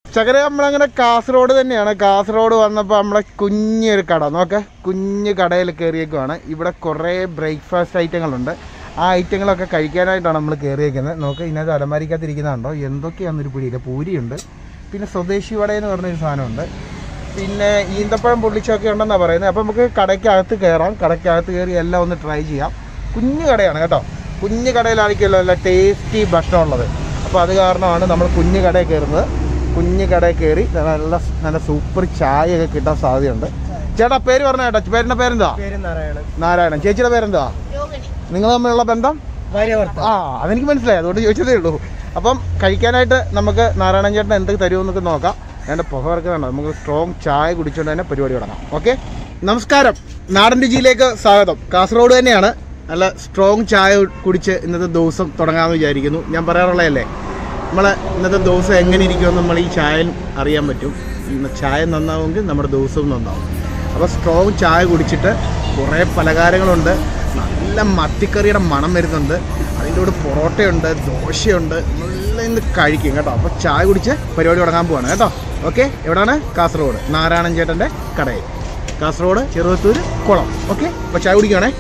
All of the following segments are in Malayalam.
ചകര നമ്മളങ്ങനെ കാസർഗോഡ് തന്നെയാണ് കാസർഗോഡ് വന്നപ്പോൾ നമ്മളെ കുഞ്ഞൊരു കട നോക്കെ കുഞ്ഞ് കടയിൽ കയറിയേക്കുവാണ് ഇവിടെ കുറേ ബ്രേക്ക്ഫാസ്റ്റ് ഐറ്റങ്ങളുണ്ട് ആ ഐറ്റങ്ങളൊക്കെ കഴിക്കാനായിട്ടാണ് നമ്മൾ കയറിയേക്കുന്നത് നോക്ക് ഇതിനകത്ത് അലമാരിക്കകത്തിരിക്കുന്നതുണ്ടോ എന്തൊക്കെയാണെന്നൊരു പിടിയില്ല പൂരിയുണ്ട് പിന്നെ സ്വദേശി വട എന്ന് പറഞ്ഞൊരു സാധനമുണ്ട് പിന്നെ ഈന്തപ്പഴം പൊള്ളിച്ചൊക്കെ ഉണ്ടെന്നാണ് പറയുന്നത് അപ്പോൾ നമുക്ക് കടയ്ക്കകത്ത് കയറാം കടയ്ക്കകത്ത് കയറി എല്ലാം ഒന്ന് ട്രൈ ചെയ്യാം കുഞ്ഞു കടയാണ് കേട്ടോ കുഞ്ഞു കടയിലായിരിക്കുമല്ലോ നല്ല ടേസ്റ്റി ഭക്ഷണം ഉള്ളത് അപ്പോൾ അത് കാരണമാണ് നമ്മൾ കുഞ്ഞു കടയിൽ കയറുന്നത് കുഞ്ഞു കടയിൽ കയറി നല്ല നല്ല സൂപ്പർ ചായയൊക്കെ കിട്ടാൻ സാധ്യതയുണ്ട് ചേട്ടാ പേര് പറഞ്ഞ ചേട്ടാ പേരിൻ്റെ പേരെന്താ പേര് നാരായണൻ നാരായണൻ ചേച്ചിയുടെ പേരെന്താ നിങ്ങൾ തമ്മിലുള്ള ബന്ധം ഭാര്യ ഭർത്താവ് ആ അതെനിക്ക് മനസ്സിലായി അതുകൊണ്ട് ചോദിച്ചതേ ഉള്ളൂ അപ്പം കഴിക്കാനായിട്ട് നമുക്ക് നാരായണൻ ചേട്ടൻ എന്ത് തരുമെന്നൊക്കെ നോക്കാം എൻ്റെ പുക വറക്കുന്നുണ്ട് നമുക്ക് സ്ട്രോങ് ചായ കുടിച്ചുകൊണ്ട് തന്നെ പരിപാടി തുടങ്ങാം ഓക്കെ നമസ്കാരം നാടൻ രുചിയിലേക്ക് സ്വാഗതം കാസർഗോഡ് തന്നെയാണ് നല്ല സ്ട്രോങ് ചായ കുടിച്ച് ഇന്നത്തെ ദിവസം തുടങ്ങാമെന്ന് വിചാരിക്കുന്നു ഞാൻ പറയാറുള്ളതല്ലേ നമ്മൾ ഇന്നത്തെ ദിവസം എങ്ങനെ ഇരിക്കുമെന്ന് നമ്മൾ ഈ ചായയിൽ അറിയാൻ പറ്റും ഇന്ന് ചായ നന്നാവുമെങ്കിൽ നമ്മുടെ ദിവസവും നന്നാവും അപ്പോൾ സ്ട്രോങ് ചായ കുടിച്ചിട്ട് കുറേ പലഹാരങ്ങളുണ്ട് നല്ല മത്തിക്കറിയുടെ മണം വരുന്നുണ്ട് അതിൻ്റെ കൂടെ പൊറോട്ടയുണ്ട് ദോശയുണ്ട് നല്ല ഇന്ന് കഴിക്കും കേട്ടോ അപ്പോൾ ചായ കുടിച്ച് പരിപാടി തുടങ്ങാൻ പോവാണ് കേട്ടോ ഓക്കെ എവിടെയാണ് കാസർഗോഡ് നാരായണൻ ചേട്ടൻ്റെ കടയിൽ കാസർഗോഡ് ചെറുവത്തൂർ കുളം ഓക്കെ അപ്പോൾ ചായ കുടിക്കുകയാണേ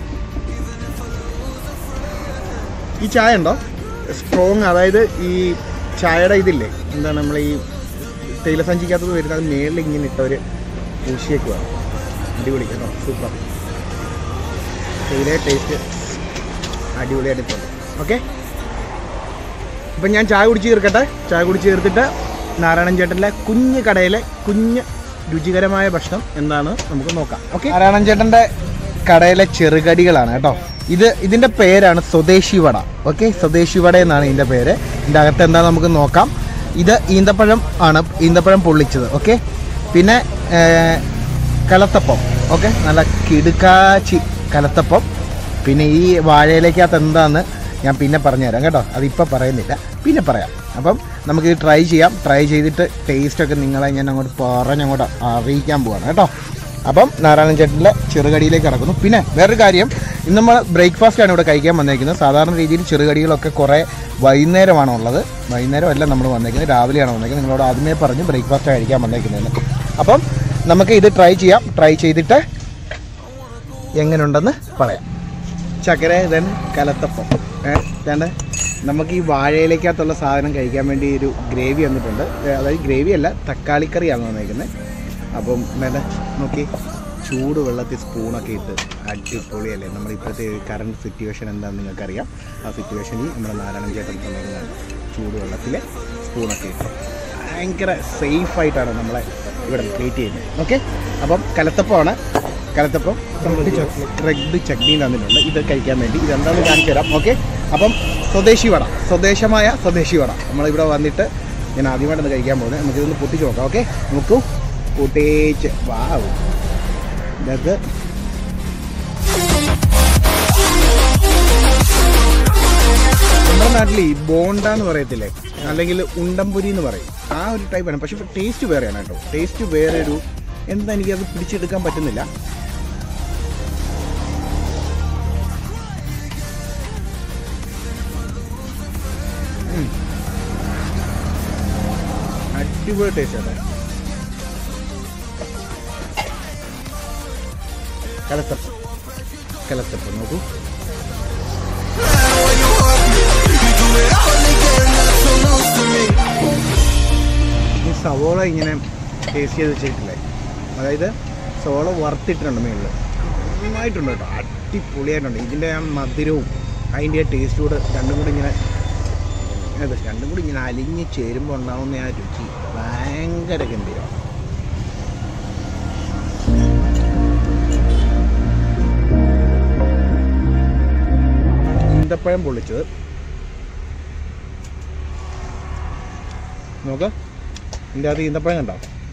ഈ ചായ ഉണ്ടോ സ്ട്രോങ് അതായത് ഈ ചായയുടെ ഇതില്ലേ എന്താണ് നമ്മൾ ഈ തേയില സഞ്ചിക്കകത്ത് വരുന്നത് മേളിൽ ഇങ്ങനെ ഇട്ട ഒരു പൂശിയേക്കുവാണ് അടിപൊളി കേട്ടോ സൂപ്പർ തേയില ടേസ്റ്റ് അടിപൊളിയായിട്ടുണ്ട് ഓക്കെ അപ്പം ഞാൻ ചായ കുടിച്ച് തീർക്കട്ടെ ചായ കുടിച്ച് തീർത്തിട്ട് നാരായണൻ ചേട്ടൻ്റെ കുഞ്ഞ് കടയിലെ കുഞ്ഞ് രുചികരമായ ഭക്ഷണം എന്താണ് നമുക്ക് നോക്കാം ഓക്കെ നാരായണൻ ചേട്ടൻ്റെ കടയിലെ ചെറുകടികളാണ് കേട്ടോ ഇത് ഇതിൻ്റെ പേരാണ് സ്വദേശി വട ഓക്കെ സ്വദേശി വട എന്നാണ് ഇതിൻ്റെ പേര് ഇതിൻ്റെ അകത്ത് എന്താ നമുക്ക് നോക്കാം ഇത് ഈന്തപ്പഴം ആണ് ഈന്തപ്പഴം പൊള്ളിച്ചത് ഓക്കെ പിന്നെ ഏർ, കലത്തപ്പം ഓക്കെ നല്ല കിടുക്കാച്ചി കലത്തപ്പം പിന്നെ ഈ വാഴയിലേക്കകത്ത് എന്താന്ന് ഞാൻ പിന്നെ പറഞ്ഞുതരാം കേട്ടോ അതിപ്പോൾ പറയുന്നില്ല പിന്നെ പറയാം അപ്പം നമുക്ക് ഇത് ട്രൈ ചെയ്യാം ട്രൈ ചെയ്തിട്ട് ടേസ്റ്റൊക്കെ നിങ്ങളെ ഞാൻ അങ്ങോട്ട് പറഞ്ഞങ്ങോട്ട് അറിയിക്കാൻ പോവാണ് കേട്ടോ അപ്പം നാരായണൻ ചേട്ടൻ്റെ ചെറുകടിയിലേക്ക് കിടക്കുന്നു പിന്നെ വേറൊരു കാര്യം ഇന്ന് നമ്മൾ ബ്രേക്ക്ഫാസ്റ്റാണ് ഇവിടെ കഴിക്കാൻ വന്നേക്കുന്നത് സാധാരണ രീതിയിൽ ചെറുകടികളൊക്കെ കുറേ വൈകുന്നേരമാണ് ഉള്ളത് വൈകുന്നേരമല്ല നമ്മൾ വന്നേക്കുന്നത് രാവിലെയാണ് വന്നേക്കുന്നത് നിങ്ങളോട് ആദ്യമേ പറഞ്ഞ് ബ്രേക്ക്ഫാസ്റ്റ് കഴിക്കാൻ വന്നേക്കുന്നതെന്ന് അപ്പം നമുക്ക് ഇത് ട്രൈ ചെയ്യാം ട്രൈ ചെയ്തിട്ട് എങ്ങനെയുണ്ടെന്ന് പറയാം ചക്കര ദെൻ കലത്തപ്പം ഏഹ് ഇതാണ്ട് നമുക്ക് ഈ വാഴയിലേക്കകത്തുള്ള സാധനം കഴിക്കാൻ വേണ്ടി ഒരു ഗ്രേവി വന്നിട്ടുണ്ട് ഏ, അതായത് ഗ്രേവി അല്ല തക്കാളിക്കറിയാണ് വന്നേക്കുന്നത് അപ്പം വേണ്ട നോക്കി ചൂട് വെള്ളത്തിൽ സ്പൂണൊക്കെ ഇട്ട് അടിപൊളിയല്ലേ നമ്മുടെ ഇപ്പോഴത്തെ കറണ്ട് സിറ്റുവേഷൻ എന്താണെന്ന് നിങ്ങൾക്കറിയാം ആ സിറ്റുവേഷനിൽ നമ്മുടെ നാരായണൻ ചേട്ടൻ തന്നേക്കുന്നതാണ് ചൂട് വെള്ളത്തിൽ സ്പൂണൊക്കെ ഇട്ട് ഭയങ്കര സേഫായിട്ടാണ് നമ്മളെ ഇവിടെ ട്രീറ്റ് ചെയ്യുന്നത് ഓക്കെ അപ്പം കലത്തപ്പമാണ് കലത്തപ്പം റെഡ് ചട്നി തന്നിട്ടുണ്ട് ഇത് കഴിക്കാൻ വേണ്ടി ഇതെന്താണെന്ന് കാണിച്ചു തരാം ഓക്കെ അപ്പം സ്വദേശി വട സ്വദേശമായ സ്വദേശി വട നമ്മളിവിടെ വന്നിട്ട് ഞാൻ ആദ്യമായിട്ടൊന്ന് കഴിക്കാൻ പോകുന്നത് നമുക്കിതൊന്ന് പൊട്ടിച്ച് നോക്കാം ഓക്കെ നോക്കൂ പൊട്ടിച്ച് വാവ് ഇതൊക്കെ നമ്മുടെ നാട്ടിൽ ഈ ബോണ്ട എന്ന് പറയത്തില്ലേ അല്ലെങ്കിൽ ഉണ്ടംപുരി എന്ന് പറയും ആ ഒരു ടൈപ്പാണ് പക്ഷെ ടേസ്റ്റ് വേറെയാണ് കേട്ടോ ടേസ്റ്റ് വേറെ ഒരു എന്താ എനിക്കത് പിടിച്ചെടുക്കാൻ പറ്റുന്നില്ല ഉം. അടിപൊളി ടേസ്റ്റ് കേട്ടോ കലത്തപ്പം കലത്തപ്പം നോക്കൂ ഈ സവോള ഇങ്ങനെ ടേസ്റ്റ് ചെയ്ത് വെച്ചിട്ടില്ലേ അതായത് സവോള വറുത്തിട്ടുണ്ട് മേളിൽ നന്നായിട്ടുണ്ട് കേട്ടോ അടിപൊളിയായിട്ടുണ്ട് ഇതിൻ്റെ ആ മധുരവും അതിൻ്റെ ആ ടേസ്റ്റ് കൂടെ രണ്ടും കൂടി ഇങ്ങനെ അതെ രണ്ടും കൂടി ഇങ്ങനെ അലിഞ്ഞ് ചേരുമ്പോൾ ഉണ്ടാവുന്ന ആ രുചി ഭയങ്കര ഗംഭീരമാണ് ഈന്തപ്പഴം പൊള്ളിച്ചത് നോക്ക് ഇതിൻ്റെ അകത്ത് ഈന്തപ്പഴം കണ്ടോ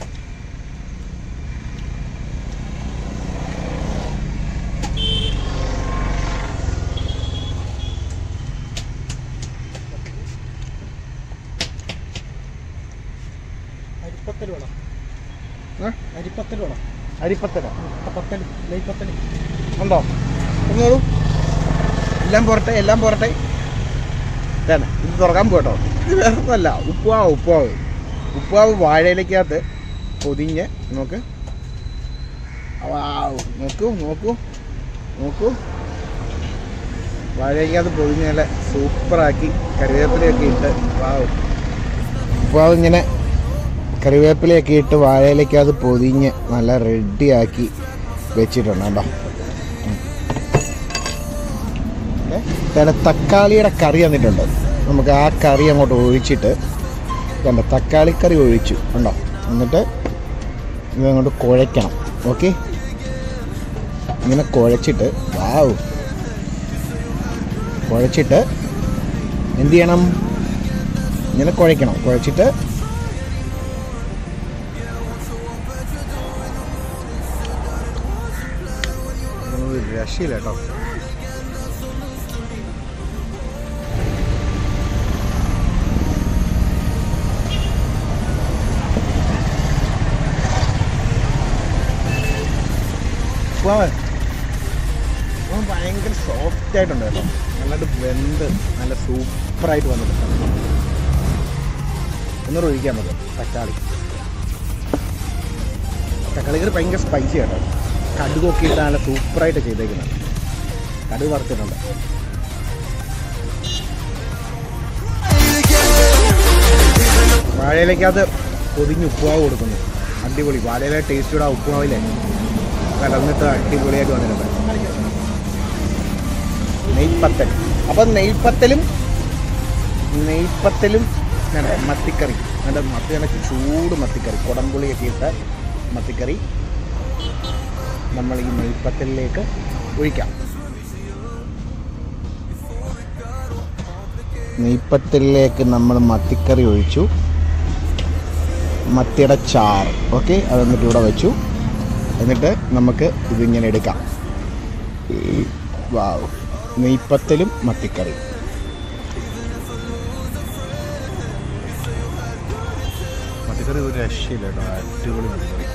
അരിപ്പത്തൽ വേണം ഏ? അരിപ്പത്തൽ വേണം അരിപ്പത്തര പത്തൽ നെയ്പത്തൽ ഉണ്ടോ ഒന്നോളൂ എല്ലാം പോരട്ടെ എല്ലാം പോരട്ടെ ഇതാണ് ഇത് തുറക്കാൻ പോട്ടോ ഇത് വേറെ ഒന്നല്ല ഉപ്പുവാവ് ഉപ്പുവാവ് ഉപ്പാവ് വാഴയിലേക്കകത്ത് പൊതിഞ്ഞ് നോക്ക് വാവ്. നോക്കൂ നോക്കൂ നോക്കൂ വാഴയ്ക്കകത്ത് പൊതിഞ്ഞ് നല്ല സൂപ്പറാക്കി കറിവേപ്പിലയൊക്കെ ഇട്ട് വാവ് ഉപ്പാവ് ഇങ്ങനെ കറിവേപ്പിലയൊക്കെ ഇട്ട് വാഴയിലേക്കകത്ത് പൊതിഞ്ഞ് നല്ല റെഡിയാക്കി വെച്ചിട്ടുണ്ട് കേട്ടോ പിന്നെ തക്കാളിയുടെ കറി വന്നിട്ടുണ്ട് നമുക്ക് ആ കറി അങ്ങോട്ട് ഒഴിച്ചിട്ട് കണ്ട തക്കാളി കറി ഒഴിച്ചു ഉണ്ടോ എന്നിട്ട് ഇത് അങ്ങോട്ട് കുഴയ്ക്കണം ഓക്കെ ഇങ്ങനെ കുഴച്ചിട്ട് വാവ് കുഴച്ചിട്ട് എന്ത് ചെയ്യണം ഇങ്ങനെ കുഴയ്ക്കണം കുഴച്ചിട്ട് ഒരു രക്ഷയില്ല കേട്ടോ ഉപ്പുമാവ് ഉപ്പുമാവ് ഭയങ്കര സോഫ്റ്റ് ആയിട്ടുണ്ട് കേട്ടോ നന്നായിട്ട് വെന്ത് നല്ല സൂപ്പറായിട്ട് വന്നിട്ടുണ്ട് ഒന്നുകൂടെ ഒഴിക്കാൻ പറ്റും തക്കാളി തക്കാളി കറി ഭയങ്കര സ്പൈസി കേട്ടോ കടുകൊക്കെ ഇട്ട് നല്ല സൂപ്പറായിട്ട് ചെയ്തേക്കുന്നത് കടുക് വറുത്തിട്ടുണ്ട് വാഴയിലേക്കകത്ത് പൊതിഞ്ഞ് ഉപ്പുമാവ് കൊടുക്കുന്നു അടിപൊളി വാഴയിലെ ടേസ്റ്റോടെ ആ ഉപ്പുമാവില്ലേ കലർന്നിട്ട് അടിപൊളിയായിട്ട് വന്നിട്ടുണ്ട് നെയ്പ്പത്തൽ അപ്പം നെയ്പ്പത്തലും നെയ്പ്പത്തലും വേണ്ട മത്തിക്കറി വേണ്ട മത്തി കണക്ക് ചൂട് മത്തിക്കറി കുടംപുളിയൊക്കെ ഇട്ട മത്തിക്കറി നമ്മൾ ഈ നെയ്പ്പത്തലിലേക്ക് ഒഴിക്കാം നെയ്പ്പത്തലിലേക്ക് നമ്മൾ മത്തിക്കറി ഒഴിച്ചു മത്തിയുടെ ചാറ് ഓക്കെ അത് എന്നിട്ട് ഇവിടെ വെച്ചു എന്നിട്ട് നമുക്ക് ഇതിങ്ങനെ എടുക്കാം വാവ് നെയ്പ്പത്തലും മത്തിക്കറി മത്തിക്കറി ഒരു രക്ഷയില്ല കേട്ടോ അടിപൊളി മത്തിക്കറി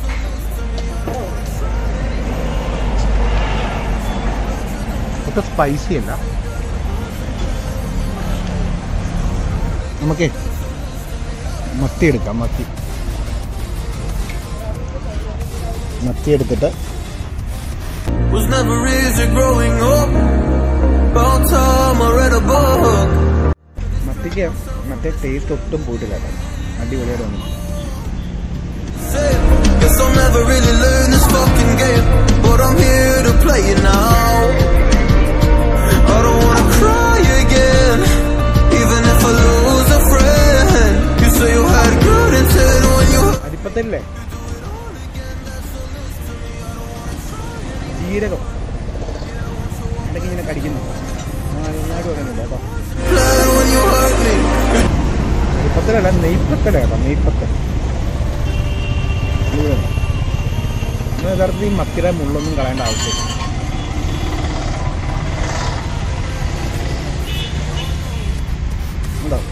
ഒക്കെ സ്പൈസി അല്ല നമുക്കേ മത്തി എടുക്കാം മത്തി മത്തി എടുത്തിട്ട് Was never easy growing up. About time I read a book. മത്തിക്ക് മറ്റേ ടേസ്റ്റ് ഒട്ടും പോയിട്ടില്ല കേട്ടോ അടിപൊളിയായിട്ട് വന്നു Guess I'll never really learn this fucking game, but I'm here to play it now. I don't wanna cry again, even if I lose a friend. You say you had good intent when you. അരിപ്പത്തല്ലേ ജീരകം ഇടയ്ക്ക് ഇങ്ങനെ കടിക്കുന്നു നന്നായിട്ട് പറയുന്നില്ല കേട്ടോ Plan when you hurt me. അരിപ്പത്തലല്ല നെയ്പ്പത്തല കേട്ടോ നെയ്പ്പത്തൽ ഇത് വേണം. നമ്മൾ യഥാർത്ഥത്തിൽ ഈ മത്തിയുടെ മുള്ളൊന്നും കളയേണ്ട ആവശ്യമില്ല ഉണ്ടോ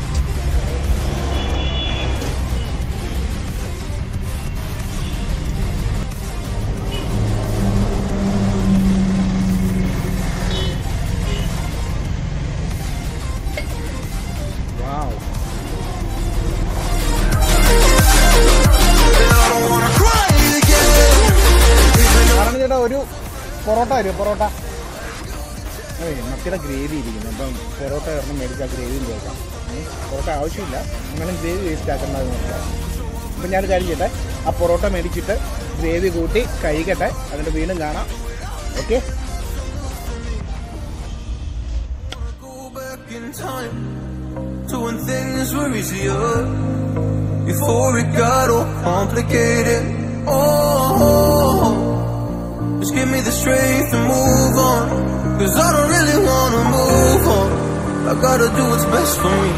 വാവ് I don't wanna cry again. കാരണം ചേട്ടാ ഒരു പൊറോട്ട വരും പൊറോട്ട അതെ മത്തിയുടെ ഗ്രേവി ഇരിക്കുന്നു അപ്പം പൊറോട്ട ഒരെണ്ണം മേടിച്ചാൽ ഗ്രേവിയും ചേർക്കാം ഉം. പൊറോട്ട ആവശ്യമില്ല അങ്ങനെ ഗ്രേവി വേസ്റ്റ് ആക്കേണ്ടത് നോക്കാം അപ്പം ഞാൻ കാര്യം ചെയ്യട്ടെ ആ പൊറോട്ട മേടിച്ചിട്ട് ഗ്രേവി കൂട്ടി കഴിക്കട്ടെ എന്നിട്ട് വീണ്ടും കാണാം okay Go back in time to when things were easier. Before it got all complicated. Oh, just give me the strength to move on. Cause I don't really wanna move on. I gotta do what's best for me.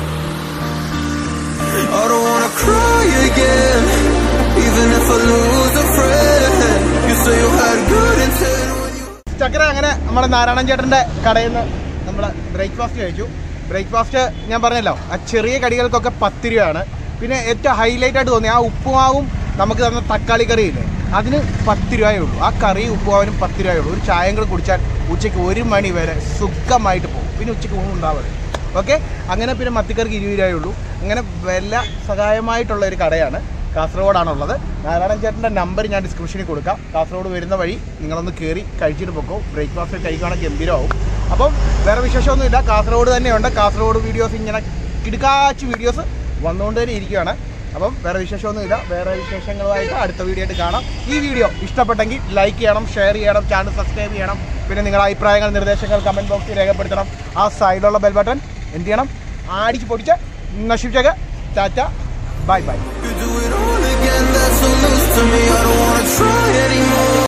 I don't wanna cry again. Even if I lose a friend. You say you had good intent when you. ചക്കര അങ്ങനെ നമ്മുടെ നാരായണൻ ചേട്ടൻ്റെ കടയിൽ നിന്ന് നമ്മൾ ബ്രേക്ക്ഫാസ്റ്റ് കഴിച്ചു ബ്രേക്ക്ഫാസ്റ്റ് ഞാൻ പറഞ്ഞല്ലോ ആ ചെറിയ കടികൾക്കൊക്കെ പത്ത് രൂപയാണ് പിന്നെ ഏറ്റവും ഹൈലൈറ്റ് ആയിട്ട് തോന്നി ആ ഉപ്പുമാവും നമുക്ക് തന്ന തക്കാളി കറിയില്ലേ അതിന് പത്ത് രൂപയേ ഉള്ളൂ ആ കറി ഉപ്പുമാവിനും പത്ത് രൂപയേ ഉള്ളൂ ഒരു ചായം കൂടെ കുടിച്ചാൽ ഉച്ചയ്ക്ക് ഒരു മണി വരെ സുഖമായിട്ട് പോകും പിന്നെ ഉച്ചയ്ക്ക് ഊണ് ഉണ്ടാവരുത് ഓക്കെ അങ്ങനെ പിന്നെ മത്തിക്കറിക്ക് ഇരുപത് രൂപയേ ഉള്ളൂ അങ്ങനെ വില സഹായമായിട്ടുള്ള ഒരു കടയാണ് കാസർഗോഡാണുള്ളത് നാരായണൻ ചേട്ടൻ്റെ നമ്പർ ഞാൻ ഡിസ്ക്രിപ്ഷനിൽ കൊടുക്കാം കാസർഗോഡ് വരുന്ന വഴി നിങ്ങളൊന്ന് കയറി കഴിച്ചിട്ട് പൊക്കോ ബ്രേക്ക്ഫാസ്റ്റ് കഴിക്കുകയാണെങ്കിൽ ഗംഭീരമാവും അപ്പം വേറെ വിശേഷമൊന്നുമില്ല കാസർഗോഡ് തന്നെയുണ്ട് കാസർഗോഡ് വീഡിയോസ് ഇങ്ങനെ കിടുക്കാച്ച് വീഡിയോസ് വന്നുകൊണ്ട് തന്നെ ഇരിക്കുകയാണ് അപ്പം വേറെ വിശേഷമൊന്നുമില്ല വേറെ വിശേഷങ്ങളുമായിട്ട് അടുത്ത വീഡിയോ ആയിട്ട് കാണാം ഈ വീഡിയോ ഇഷ്ടപ്പെട്ടെങ്കിൽ ലൈക്ക് ചെയ്യണം ഷെയർ ചെയ്യണം ചാനൽ സബ്സ്ക്രൈബ് ചെയ്യണം പിന്നെ നിങ്ങളുടെ അഭിപ്രായങ്ങൾ നിർദ്ദേശങ്ങൾ കമൻറ്റ് ബോക്സിൽ രേഖപ്പെടുത്തണം ആ സൈഡിലുള്ള ബെൽ ബട്ടൺ എന്ത് ചെയ്യണം ആടിച്ച് പൊടിച്ച് നശിപ്പിച്ചേക്ക് tata bye bye You do it all again, that's so loose to me. I don't wanna try anymore.